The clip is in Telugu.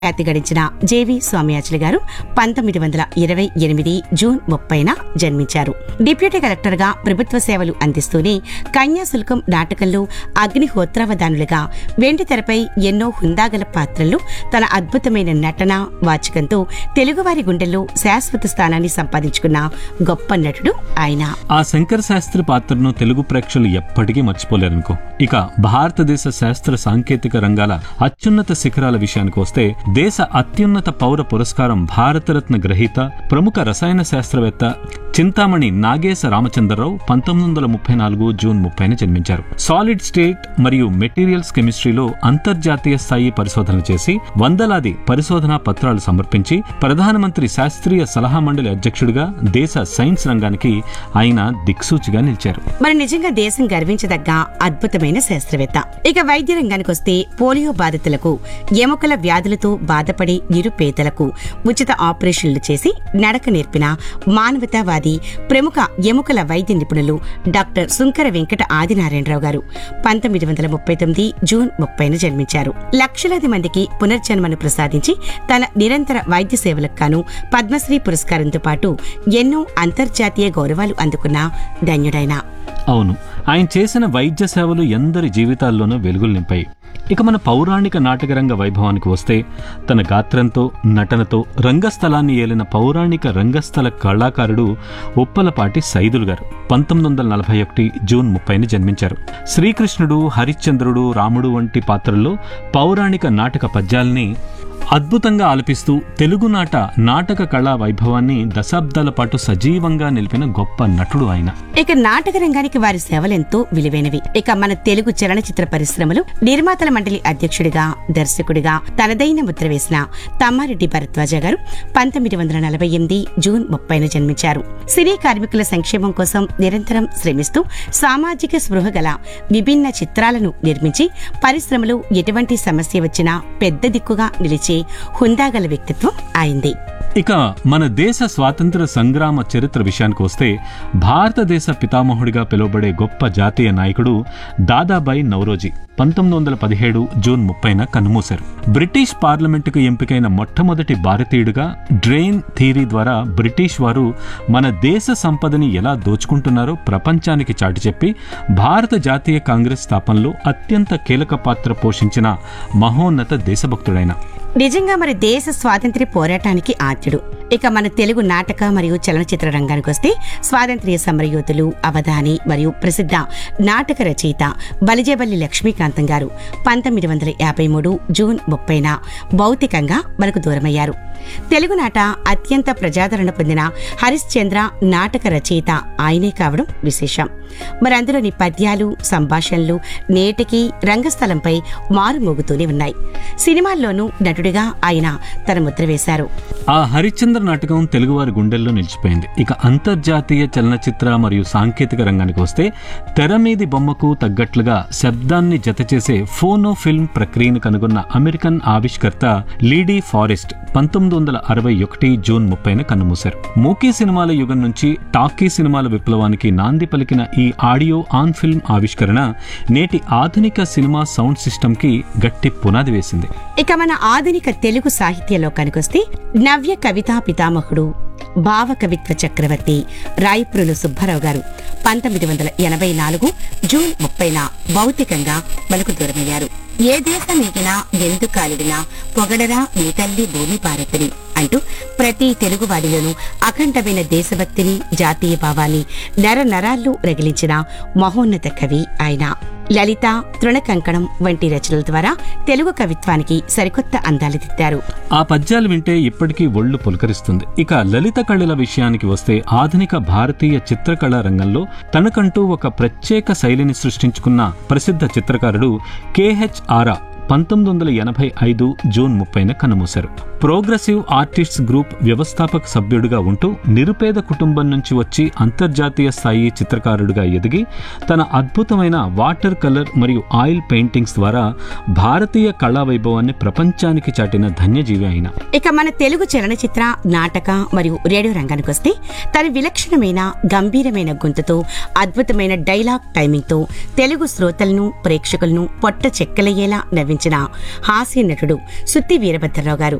ఖ్యాతి గడించిన జేవి స్వామియాచులు గారు పంతొమ్మిది వందల ఇరవై ఎనిమిది జూన్ ముప్పైన జన్మించారు డిప్యూటీ కలెక్టర్ గా ప్రభుత్వ సేవలు అందిస్తూనే కన్యాశుల్కం నాటకంలో అగ్నిహోత్రావధానులుగా వెండి తెరపై ఎన్నో హుందాగల పాత్రల్లో తన అద్భుతమైన నటన వాచకంతో తెలుగువారి గుండెల్లో శాశ్వత స్థానాన్ని సంపాదించుకున్న గొప్ప నటుడు ఆయన ఆ శంకర శాస్త్రి పాత్రను తెలుగు ప్రేక్షకులు ఎప్పటికీ మర్చిపోలేరనుకో ఇక భారతదేశ శాస్త్ర సాంకేతిక రంగాల అత్యున్నత శిఖరాల విషయానికి వస్తే దేశ అత్యున్నత పౌర పురస్కారం భారతరత్న గ్రహీత ప్రముఖ రసాయన శాస్త్రవేత్త చింతామణి నాగేశ రామచంద్రరావు పంతొమ్మిది వందల ముప్పై నాలుగు జూన్ ముప్పైన జన్మించారు సాలిడ్ స్టేట్ మరియు మెటీరియల్స్ కెమిస్ట్రీలో అంతర్జాతీయ స్థాయి పరిశోధనలు చేసి వందలాది పరిశోధనా పత్రాలు సమర్పించి ప్రధానమంత్రి శాస్త్రీయ సలహా మండలి అధ్యక్షుడిగా దేశ సైన్స్ రంగానికి ఆయన దిక్సూచిగా నిలిచారు మరి నిజంగా దేశం గర్వించదగ్గ అద్భుతమైన శాస్త్రవేత్త ఇక వైద్య రంగానికి వస్తే పోలియో బాధితులకు ఎముకల వ్యాధులతో బాధపడే నిరుపేదలకు ఉచిత ఆపరేషన్లు చేసి నడక నేర్పిన మానవతావాది ప్రముఖ ఎముకల వైద్య నిపుణులు డాక్టర్ సుంకర వెంకట ఆదినారాయణరావు గారు పంతొమ్మిది వందల ముప్పై తొమ్మిది జూన్ ముప్పైన జన్మించారు లక్షలాది మందికి పునర్జన్మను ప్రసాదించి తన నిరంతర వైద్య సేవలకు గాను పద్మశ్రీ పురస్కారంతో పాటు ఎన్నో అంతర్జాతీయ గౌరవాలు అందుకున్న ధన్యుడైన అవును ఆయన చేసిన వైద్య సేవలు ఎందరి జీవితాల్లోనూ వెలుగులు నింపాయి ఇక మన పౌరాణిక నాటకరంగ వైభవానికి వస్తే తన గాత్రంతో నటనతో రంగస్థలాన్ని ఏలిన పౌరాణిక రంగస్థల కళాకారుడు ఉప్పలపాటి సైదులు గారు పంతొమ్మిది వందల నలభై ఒకటి జూన్ ముప్పైని జన్మించారు శ్రీకృష్ణుడు హరిశ్చంద్రుడు రాముడు వంటి పాత్రల్లో పౌరాణిక నాటక పద్యాల్ని అద్భుతంగా ఆలపిస్తూ తెలుగునాట నాటక కళా వైభవాన్ని దశాబ్దాల పాటు సజీవంగా నిలిపిన గొప్ప నటుడు ఆయన ఇక నాటక రంగానికి వారి సేవలెంతో విలువైనవి ఇక మన తెలుగు చలనచిత్ర పరిశ్రమలు నిర్మాతల మండలి అధ్యక్షుడిగా దర్శకుడిగా తనదైన ముద్ర వేసిన తమ్మారెడ్డి భరద్వాజ గారు పంతొమ్మిది వందల నలభై ఎనిమిది జూన్ ముప్పైన జన్మించారు సినీ కార్మికుల సంక్షేమం కోసం నిరంతరం శ్రమిస్తూ సామాజిక స్పృహ గల విభిన్న చిత్రాలను నిర్మించి పరిశ్రమలో ఎటువంటి సమస్య వచ్చినా పెద్ద దిక్కుగా నిలిచే హుందాగల వ్యక్తిత్వం ఆయింది ఇక మన దేశ స్వాతంత్ర సంగ్రామ చరిత్ర విషయానికి వస్తే భారతదేశ పితామహుడిగా పిలువబడే గొప్ప జాతీయ నాయకుడు దాదాబాయి నౌరోజీ పంతొమ్మిది వందల పదిహేడు జూన్ ముప్పైన కన్నుమూశారు బ్రిటిష్ పార్లమెంటుకు ఎంపికైన మొట్టమొదటి భారతీయుడిగా డ్రెయిన్ థియరీ ద్వారా బ్రిటిష్ వారు మన దేశ సంపదని ఎలా దోచుకుంటున్నారో ప్రపంచానికి చాటి చెప్పి భారత జాతీయ కాంగ్రెస్ స్థాపనలో అత్యంత కీలక పాత్ర పోషించిన మహోన్నత దేశభక్తుడైన నిజంగా మరి దేశ స్వాతంత్ర్య పోరాటానికి ఆద్యుడు ఇక మన తెలుగు నాటక మరియు చలనచిత్ర రంగానికి వస్తే స్వాతంత్ర్య సమరయోధులు అవధాని మరియు ప్రసిద్ధ నాటక రచయిత బలిజేబల్లి లక్ష్మీకాంతం గారు పంతొమ్మిది వందల యాభై మూడు జూన్ ముప్పైన భౌతికంగా మనకు దూరమయ్యారు తెలుగునాట అత్యంత ప్రజాదరణ పొందిన హరిశ్చంద్ర నాటక రచయిత ఆయనే కావడం విశేషం మరి అందులోని పద్యాలు సంభాషణలు నేటికి రంగస్థలంపై మారుమోగుతూనే ఉన్నాయి సినిమాల్లోనూ నటుడిగా ఆయన తన ముద్ర వేశారు ఆ హరిశ్చంద్ర నాటకం తెలుగువారి గుండెల్లో నిలిచిపోయింది ఇక అంతర్జాతీయ చలనచిత్ర మరియు సాంకేతిక రంగానికి వస్తే తెర మీది బొమ్మకు తగ్గట్లుగా శబ్దాన్ని జతచేసే ఫోనో ఫిల్మ్ ప్రక్రియను కనుగొన్న అమెరికన్ ఆవిష్కర్త లీడీ ఫారెస్ట్ పంతొమ్మిది వందల అరవై ఒకటి జూన్ ముప్పైన కన్నుమూశారు మూకీ సినిమాల యుగం నుంచి టాకీ సినిమాల విప్లవానికి నాంది పలికిన ఈ ఆడియో ఆన్ ఫిల్మ్ ఆవిష్కరణ నేటి ఆధునిక సినిమా సౌండ్ సిస్టమ్ కి గట్టి పునాది వేసింది ఇక మన ఆధునిక తెలుగు సాహిత్యంలో కనుకొస్తే నవ్య కవితా పితామహుడు భావ కవిత్వ చక్రవర్తి రాయపురులు సుబ్బారావు గారు పంతొమ్మిది వందల ఎనభై నాలుగు జూన్ ముప్పైన భౌతికంగా మనకు దూరమయ్యారు ఏ దేశం ఎగినా ఎందు కాలిడినా పొగడరా నీ తల్లి భూమి భారతిని అంటూ ప్రతి తెలుగువాడిలోనూ అఖండమైన దేశభక్తిని జాతీయ భావాన్ని నర నరాల్లో రగిలించిన మహోన్నత కవి ఆయన లలిత తృణకంకణం వంటి రచనల ద్వారా తెలుగు కవిత్వానికి సరికొత్త అందాలు దిద్దారు ఆ పద్యాలు వింటే ఇప్పటికీ ఒళ్ళు పులకరిస్తుంది ఇక లలిత కళల విషయానికి వస్తే ఆధునిక భారతీయ చిత్రకళా రంగంలో తనకంటూ ఒక ప్రత్యేక శైలిని సృష్టించుకున్న ప్రసిద్ధ చిత్రకారుడు కెహెచ్ ఆరా పంతొమ్మిది వందల ఎనభై ఐదు జూన్ ముప్పైన కన్నుమూశారు ప్రోగ్రెసివ్ ఆర్టిస్ట్స్ గ్రూప్ వ్యవస్థాపక సభ్యుడిగా ఉంటూ నిరుపేద కుటుంబం నుంచి వచ్చి అంతర్జాతీయ స్థాయి చిత్రకారుడిగా ఎదిగి తన అద్భుతమైన వాటర్ కలర్ మరియు ఆయిల్ పెయింటింగ్స్ ద్వారా భారతీయ కళా వైభవాన్ని ప్రపంచానికి చాటిన ధన్యజీవి అయిన ఇక మన తెలుగు చలనచిత్ర నాటక మరియు రేడియో రంగానికి వస్తే తన విలక్షణమైన గంభీరమైన గొంతుతో అద్భుతమైన డైలాగ్ టైమింగ్ తో తెలుగు శ్రోతలను ప్రేక్షకులను పొట్ట చెక్కలయ్యేలా నవ్వించిన అందించిన హాస్య నటుడు సుత్తి వీరభద్రరావు గారు